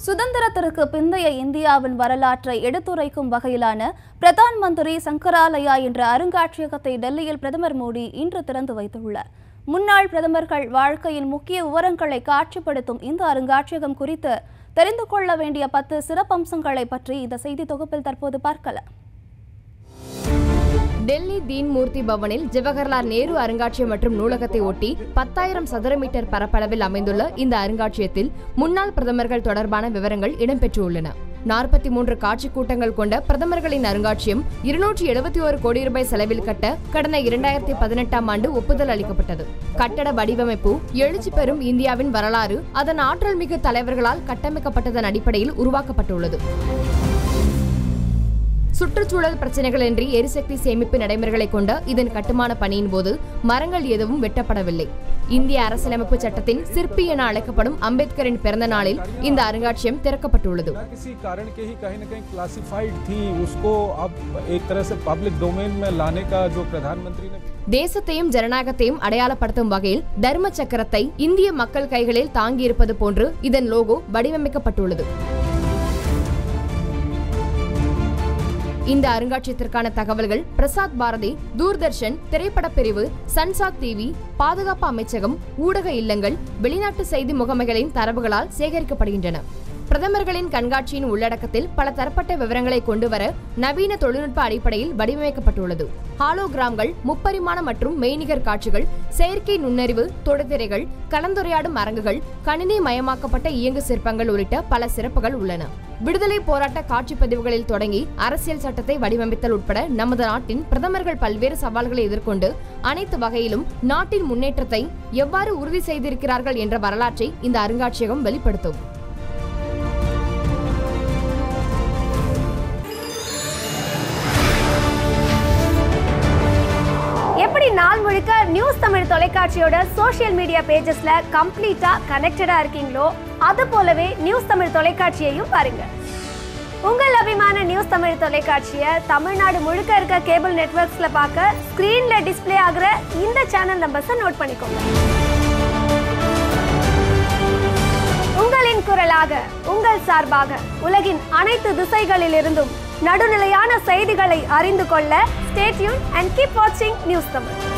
சுதந்திரத்திற்கு பிந்தைய இந்தியாவின் வரலாற்றை எடுத்துரைக்கும் வகையிலான பிரதான் மந்திரி சங்கராலயா என்ற அருங்காட்சியகத்தை டெல்லியில் பிரதமர் மோடி இன்று திறந்து வைத்துள்ளார் முன்னாள் பிரதமர்கள் வாழ்க்கையின் முக்கிய விவரங்களை காட்சிப்படுத்தும் இந்த அருங்காட்சியகம் குறித்து தெரிந்து கொள்ள வேண்டிய பத்து சிறப்பம்சங்களை பற்றி இந்த செய்தி தொகுப்பில் தற்போது பார்க்கலாம் டெல்லி தீன் மூர்த்தி பவனில் ஜவஹர்லால் நேரு அருங்காட்சியகம் மற்றும் நூலகத்தை ஒட்டி பத்தாயிரம் சதுர மீட்டர் பரப்பளவில் அமைந்துள்ள இந்த அருங்காட்சியகத்தில் முன்னாள் பிரதமர்கள் தொடர்பான விவரங்கள் இடம்பெற்றுள்ளன நாற்பத்தி மூன்று காட்சி கூட்டங்கள் கொண்ட பிரதமர்களின் அருங்காட்சியம் இருநூற்றி எழுபத்தி ஒரு கோடி ரூபாய் செலவில் கட்ட கடந்த இரண்டாயிரத்தி பதினெட்டாம் ஆண்டு ஒப்புதல் அளிக்கப்பட்டது கட்டட வடிவமைப்பு எழுச்சி பெறும் இந்தியாவின் வரலாறு அதன் ஆற்றல் மிகு தலைவர்களால் கட்டமைக்கப்பட்டதன் அடிப்படையில் உருவாக்கப்பட்டுள்ளது சுற்றுச்சூழல் பிரச்சனைகளின்றி எரிசக்தி சேமிப்பு நடைமுறைகளை கொண்ட இதன் கட்டுமான பணியின் போது மரங்கள் எதுவும் வெட்டப்படவில்லை இந்திய அரசியலமைப்பு சட்டத்தின் சிற்பி என அழைக்கப்படும் அம்பேத்கரின் பிறந்த நாளில் இந்த அருங்காட்சியகம் திறக்கப்பட்டுள்ளது बिना किसी कारण के ही कहीं ना कहीं क्लासिफाइड थी उसको अब एक तरह से पब्लिक डोमेन में लाने का जो प्रधानमंत्री ने தேசத்தையும் ஜனநாயகத்தையும் அடையாளப்படுத்தும் வகையில் தர்ம சக்கரத்தை இந்திய மக்கள் கைகளில் தாங்கியிருப்பது போன்று இதன் லோகோ வடிவமைக்கப்பட்டுள்ளது இந்த அருங்காட்சியகத்திற்கான தகவல்கள் பிரசாத் பாரதி தூர்தர்ஷன் திரைப்படப் பிரிவு சன்சாத் டிவி பாதுகாப்பு அமைச்சகம் ஊடக இல்லங்கள் வெளிநாட்டு செய்தி முகமைகளின் தரவுகளால் சேகரிக்கப்படுகின்றன பிரதமர்களின் கண்காட்சியின் உள்ளடக்கத்தில் பல தரப்பட்ட விவரங்களை கொண்டு வர நவீன தொழில்நுட்ப அடிப்படையில் வடிவமைக்கப்பட்டுள்ளது ஹாலோகிராம்கள் முப்பரிமாண மற்றும் மெய்நிகர் காட்சிகள் செயற்கை நுண்ணறிவு தொடுதிரைகள் கலந்துரையாடும் அரங்குகள் கணினி மயமாக்கப்பட்ட இயங்கு சிற்பங்கள் உள்ளிட்ட பல சிறப்புகள் உள்ளன விடுதலை போராட்ட காட்சி பதிவுகளில் தொடங்கி அரசியல் சட்டத்தை வடிவமைத்தல் உட்பட நமது நாட்டின் பிரதமர்கள் பல்வேறு சவால்களை எதிர்கொண்டு அனைத்து வகையிலும் நாட்டின் முன்னேற்றத்தை எவ்வாறு உறுதி செய்திருக்கிறார்கள் என்ற வரலாற்றை இந்த அருங்காட்சியகம் வெளிப்படுத்தும் எப்படி நாள் முழுக்க நியூஸ் தமிழ் தொலைக்காட்சியோட சோஷியல் மீடியா பேஜஸ்ல கம்ப்ளீட்டா கனெக்டடா இருக்கீங்களோ அது போலவே நியூஸ் தமிழ் தொலைக்காட்சியையும் பாருங்க உங்கள் அபிமான நியூஸ் தமிழ் தொலைக்காட்சியை தமிழ்நாடு முழுக்க இருக்க கேபிள் நெட்வொர்க்ஸ்ல பார்க்க ஸ்கிரீன்ல டிஸ்ப்ளே ஆகுற இந்த சேனல் நம்பர்ஸை நோட் பண்ணிக்கோங்க உங்களின் குரலாக உங்கள் சார்பாக உலகின் அனைத்து திசைகளிலிருந்தும் நடுநிலையான செய்திகளை அறிந்து கொள்ள ஸ்டேட்யூன் அண்ட் கீப் வாட்சிங் நியூஸ் தமிழ்